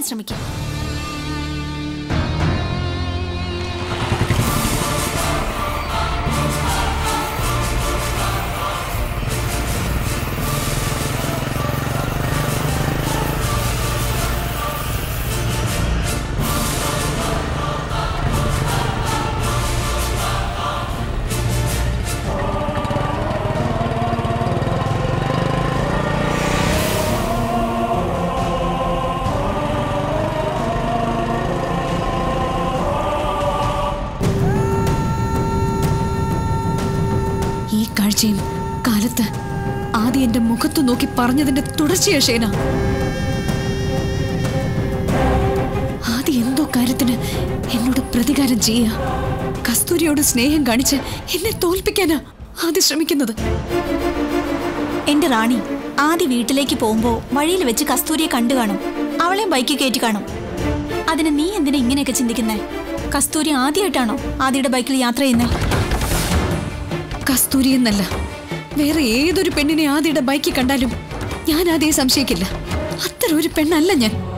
ശ്രമിക്കും ഈ കാഴ്ചയും കാലത്ത് ആദ്യം എന്റെ മുഖത്തു നോക്കി പറഞ്ഞതിന്റെ തുടർച്ചയാ ഷേന ആദ്യം എന്തോ കാര്യത്തിന് എന്നോട് പ്രതികാരം ചെയ്യാ കസ്തൂരിയോട് സ്നേഹം കാണിച്ച് എന്നെ തോൽപ്പിക്കാനാ ആദ്യം ശ്രമിക്കുന്നത് എന്റെ റാണി ആദ്യ വീട്ടിലേക്ക് പോകുമ്പോ വഴിയിൽ വെച്ച് കസ്തൂരിയെ കണ്ടു കാണും അവളെ ബൈക്കിൽ കയറ്റി കാണും അതിന് നീ എന്തിനാ ഇങ്ങനെയൊക്കെ ചിന്തിക്കുന്നേ കസ്തൂരി ആദ്യമായിട്ടാണോ ആദ്യയുടെ ബൈക്കിൽ യാത്ര ചെയ്യുന്നേ കസ്തൂരി എന്നല്ല വേറെ ഏതൊരു പെണ്ണിനെ ആദ്യയുടെ ബൈക്കിൽ കണ്ടാലും ഞാൻ ആദ്യം സംശയിക്കില്ല അത്ര ഒരു പെണ്ണല്ല ഞാൻ